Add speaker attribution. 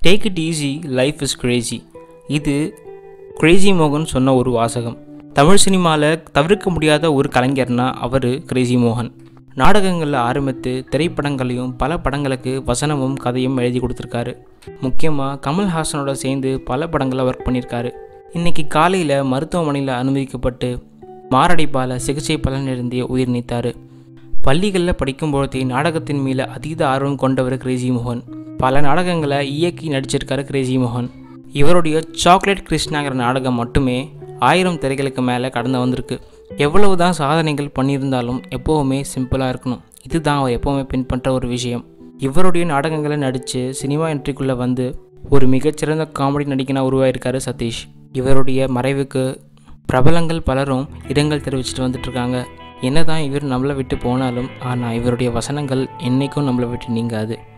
Speaker 1: take it easy life is crazy இது crazy மோகன் சொன்ன ஒரு வாசகம் தமிழ் சினிமாவில் தவிர்க்க முடியாத ஒரு கலைஞர்னா அவர் கிரேசி மோகன் நாடகங்களில் ஆரம்பித்து திரைப்படங்களையும் பல படங்களுக்கு வசனமும் கதையும் எழுதி கொடுத்துருக்காரு முக்கியமாக கமல்ஹாசனோட சேர்ந்து பல படங்களில் ஒர்க் பண்ணியிருக்காரு இன்றைக்கி காலையில் மருத்துவமனையில் அனுமதிக்கப்பட்டு மாரடைப்பால் சிகிச்சை பலனிருந்தே உயிர் நீத்தார் பள்ளிகளில் படிக்கும்போதே நாடகத்தின் மீது அதீத ஆர்வம் கொண்டவர் கிரேசி மோகன் பல நாடகங்களை இயக்கி நடிச்சிருக்காரு கிரேசி மோகன் இவருடைய சாக்லேட் கிருஷ்ணாங்கிற நாடகம் மட்டுமே ஆயிரம் திரைகளுக்கு மேலே கடந்து வந்திருக்கு எவ்வளவு தான் சாதனைகள் பண்ணியிருந்தாலும் எப்போவுமே சிம்பிளாக இருக்கணும் இதுதான் அவர் எப்போவுமே பின்பற்ற ஒரு விஷயம் இவருடைய நாடகங்களை நடித்து சினிமா என்ட்ரிக்குள்ளே வந்து ஒரு மிகச்சிறந்த காமெடி நடிகனாக உருவாயிருக்காரு சதீஷ் இவருடைய மறைவுக்கு பிரபலங்கள் பலரும் இரங்கல் தெரிவிச்சிட்டு வந்துட்டுருக்காங்க என்னதான் இவர் நம்மளை விட்டு போனாலும் ஆனால் இவருடைய வசனங்கள் என்றைக்கும் நம்மளை விட்டு நீங்காது